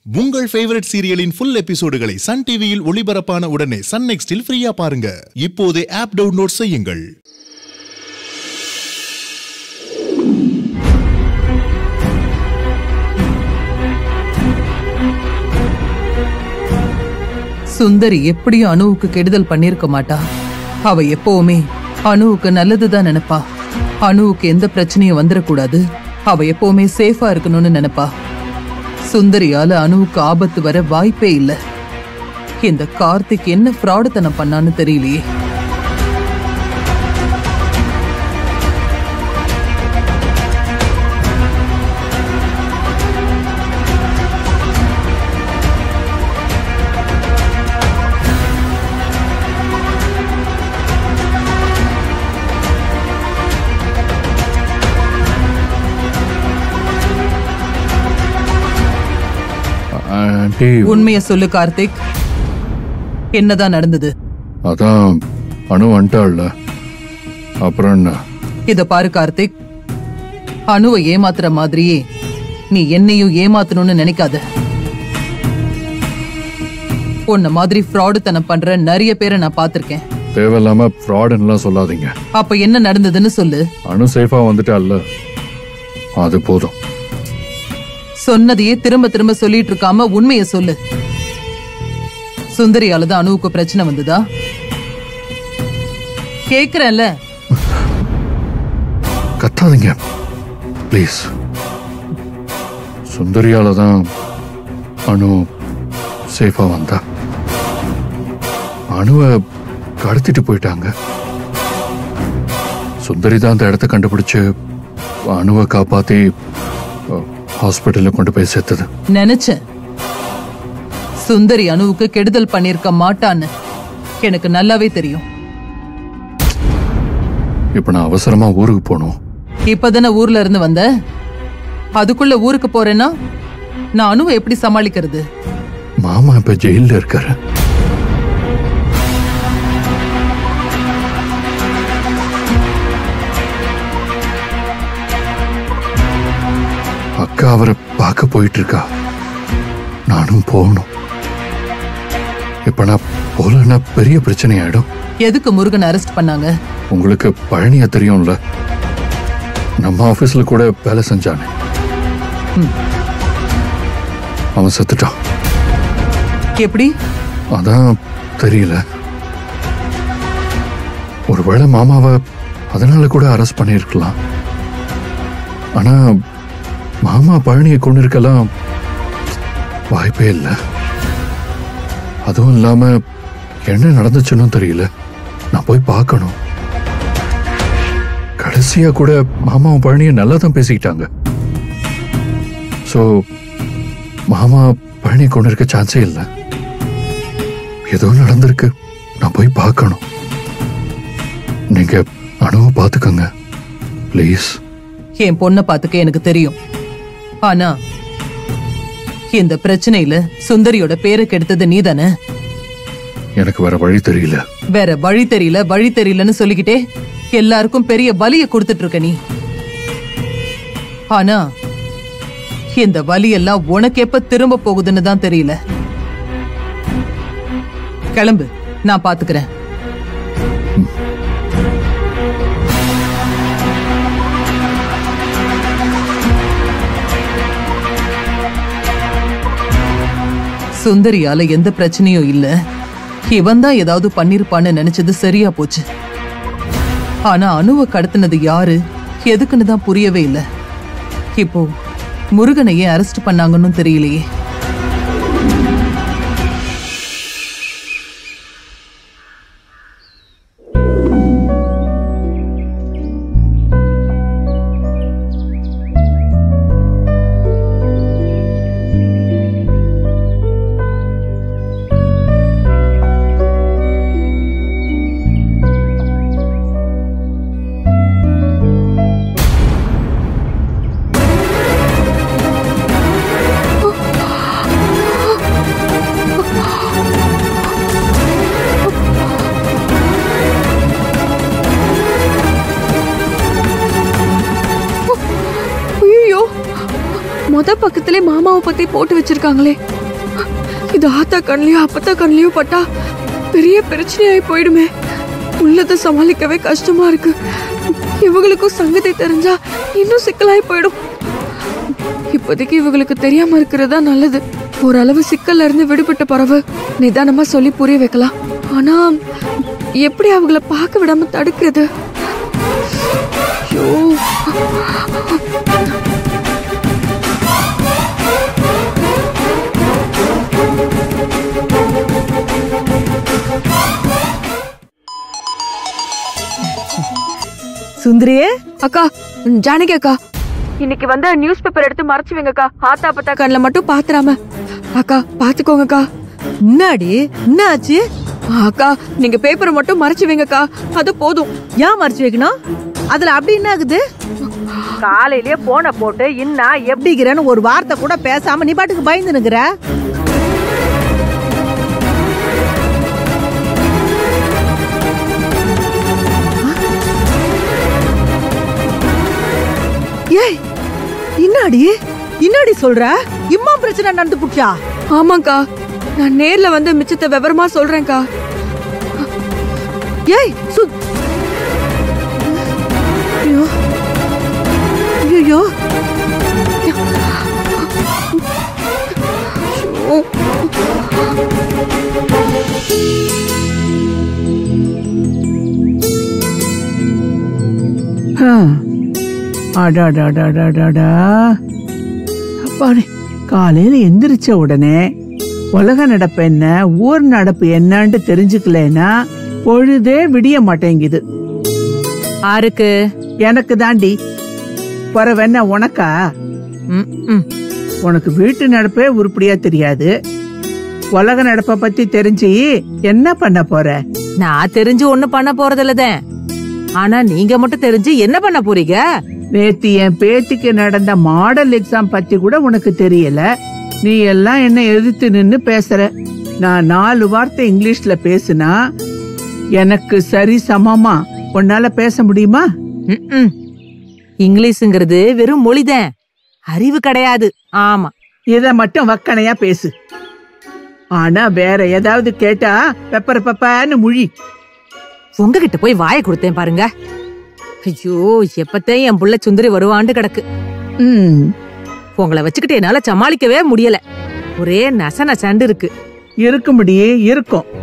உங்கள் ஃபேவரட் சீரியலின் ஃபுல் எபிசோடுகளை சன் டிவியில் ஒளிபரப்பான உடனே சன் நெக்ஸ்டில் ஃப்ரீயா பாருங்க இப்போதே ஆப் டவுன்லோட் செய்யுங்கள் சுந்தரி எப்படியும் அணுவுக்கு கெடுதல் பண்ணிருக்க மாட்டா அவ எப்பவுமே அணுவுக்கு நல்லதுதான் நினைப்பா அணுவுக்கு எந்த பிரச்சனையும் வந்துடக்கூடாது அவ எப்பவுமே சேஃபா இருக்கணும்னு நினைப்பா சுந்தரியால அணுவுக்கு ஆபத்து வர வாய்ப்பே இல்ல இந்த கார்த்திக் என்ன ஃப்ராடுத்தனம் பண்ணான்னு தெரியலையே ஆண்டி உண்மைய சொல்லு கார்த்திக் என்னதான் நடந்தது அதான் அணு வந்துட்டாள்ல அப்புறம் என்ன இத பாரு கார்த்திக் அணுவை ஏமாத்துற மாதிரியே நீ என்னையும் ஏமாத்தணும்னு நினைக்காத உன்ன மாதிரி ஃப்ராடுத்தனம் பண்ற நிறைய பேரை நான் பார்த்திருக்கேன் தேவையில்லாம ஃப்ராடுன்னெலாம் சொல்லாதீங்க அப்ப என்ன நடந்ததுன்னு சொல்லு அணு சேஃபா வந்துட்டாள்ல அது போதும் சொன்னதையே திரும்ப திரும்ப சொல்லிட்டு இருக்காம உண்மைய சொல்லு சுந்தரியால தான் அணுவுக்கு பிரச்சனை வந்ததா கேக்குறேன்ல கத்தாதீங்க ப்ளீஸ் சுந்தரியால தான் அணு சேஃபா வந்தா அணுவை கடத்திட்டு போயிட்டாங்க சுந்தரி தான் அந்த இடத்த கண்டுபிடிச்சு அணுவை காப்பாத்தி ஹாஸ்பிட்டலில் கொண்டு போய் சேர்த்தது நினைச்சேன் சுந்தரி அணுவுக்கு கெடுதல் பண்ணிருக்க மாட்டான்னு எனக்கு நல்லாவே தெரியும் இப்போ நான் அவசரமா ஊருக்கு போகணும் இப்பதானே ஊர்ல இருந்து வந்த அதுக்குள்ள ஊருக்கு போறேன்னா நான் அணுவை எப்படி சமாளிக்கிறது மாமா இப்ப ஜெயில்ல இருக்காரு அக்கா அவரை பார்க்க போயிட்டு இருக்கா நானும் போகணும் இப்ப நான் போலன்னா பெரிய பிரச்சனை ஆயிடும் எதுக்கு முருகன் அரெஸ்ட் பண்ணாங்க உங்களுக்கு பழனியா தெரியும்ல நம்ம ஆபீஸ்ல கூட வேலை செஞ்சானே அவன் செத்துட்டான் எப்படி அதான் தெரியல ஒருவேளை மாமாவை அதனால கூட அரெஸ்ட் பண்ணியிருக்கலாம் ஆனா மாமா பழனியை கொண்டு இருக்கலாம் வாய்ப்பே இல்லை அதுவும் இல்லாம என்ன நடந்துச்சுன்னு தெரியல நான் போய் பார்க்கணும் கடைசியா கூட மாமாவும் பழனியை நல்லா தான் பேசிக்கிட்டாங்க ஸோ மாமா பழனி கொண்டு இருக்க சான்ஸே இல்லை ஏதோ நடந்திருக்கு நான் போய் பார்க்கணும் நீங்க அணுவை பார்த்துக்கோங்க ப்ளீஸ் என் பொண்ணை பாத்துக்க எனக்கு தெரியும் ஆனா இந்த பிரச்சனையில சுந்தரியோட பேரை கெடுத்தது நீதானே எனக்கு வேற வழி தெரியல வேற வழி தெரியல வழி தெரியலன்னு சொல்லிக்கிட்டே எல்லாருக்கும் பெரிய பலிய கொடுத்துட்டு இருக்க நீ ஆனா இந்த வலியெல்லாம் உனக்கு எப்ப திரும்ப போகுதுன்னு தான் தெரியல கிளம்பு நான் பாத்துக்கிறேன் சுந்தரியால எந்த பிரச்சனையும் இல்ல இவன் தான் ஏதாவது பண்ணிருப்பான்னு நினைச்சது சரியா போச்சு ஆனா அணுவை கடத்தினது யாரு எதுக்குன்னு தான் புரியவே இல்ல இப்போ முருகனை ஏன் அரெஸ்ட் பண்ணாங்கன்னு தெரியலையே கதை பக்கத்திலே மாமாவை பத்தி போட்டு வச்சிருக்காங்களே இது ஆத்தா கண்லயோ அப்பத்தா கண்லயோ பட்டா பெரிய பிரச்சனையாயி போயிடுமே உள்ளதை சமாளிக்கவே கஷ்டமா இருக்கு இவங்களுக்கும் சங்கத்தை தெரிஞ்சா இன்னும் சிக்கலாயி போயிடும் இப்போதைக்கு இவங்களுக்கு தெரியாம இருக்கிறதா நல்லது ஓரளவு சிக்கல்ல இருந்து விடுபட்ட பிறகு நிதானமா சொல்லி புரிய வைக்கலாம் ஆனா எப்படி அவங்கள பார்க்க விடாம தடுக்கிறது ஐயோ சுந்தரியே அக்கா ம், ஜானகி அக்கா இன்னைக்கு வந்த நியூஸ் பேப்பர் எடுத்து மறைச்சு வைங்கக்கா ஆத்தா பத்தா கண்ணுல மட்டும் பாத்துறாம அக்கா பாத்துக்கோங்கக்கா முன்னாடி என்ன ஆச்சு அக்கா நீங்க பேப்பரை மட்டும் மறைச்சு வைங்கக்கா அது போதும் ஏன் மறைச்சு வைக்கணும் அதுல அப்படி என்ன ஆகுது காலையிலேயே போன போட்டு இன்னா எப்படிங்கிறன்னு ஒரு வார்த்தை கூட பேசாம நீ பாட்டுக்கு பயந்து நிக்கிற ஏய் இன்னாடி இன்னாடி சொல்ற இம்மா பிரச்சனை நடந்து புடிச்சா ஆமாக்கா நான் நேர்ல வந்து மிச்சத்தை விவரமா சொல்றேன்க்கா ஏய் சு ஐயோ ஐயோ அடாடாடாடாடாடா அப்பாடி காலையில எந்திரிச்ச உடனே உலக நடப்பு என்ன ஊர் நடப்பு என்னன்னு தெரிஞ்சுக்கலனா பொழுதே விடிய மாட்டேங்குது ஆருக்கு எனக்கு தாண்டி பரவென்ன உனக்கா ம், ம். உனக்கு வீட்டு நடப்பே உருப்படியா தெரியாது உலக நடப்பை பத்தி தெரிஞ்சு என்ன பண்ண போற நான் தெரிஞ்சு ஒண்ணு பண்ண போறதில்லதான் ஆனா நீங்க மட்டும் தெரிஞ்சு என்ன பண்ண போறீங்க நேத்து என் பேத்திக்கு நடந்த மாடல் எக்ஸாம் பத்தி கூட உனக்கு தெரியல நீ எல்லாம் என்ன எதிர்த்து நின்னு பேசுற நான் நாலு வார்த்தை இங்கிலீஷ்ல பேசுனா எனக்கு சரி சமமா உன்னால பேச முடியுமா ம், ம். இங்கிலீஷுங்கிறது வெறும் மொழிதான் அறிவு கிடையாது ஆமா இத மட்டும் வக்கனையா பேசு ஆனா வேற ஏதாவது கேட்டா பெப்பர் பெப்பன்னு முழி உங்ககிட்ட போய் வாயை கொடுத்தேன் பாருங்க ஐயோ எப்பத்தே என் புள்ள சுந்தரி வருவாண்டு கிடக்கு ம் உங்களை வச்சுக்கிட்டு என்னால சமாளிக்கவே முடியல ஒரே நச நசண்டு இருக்கு இருக்கும்படியே இருக்கும்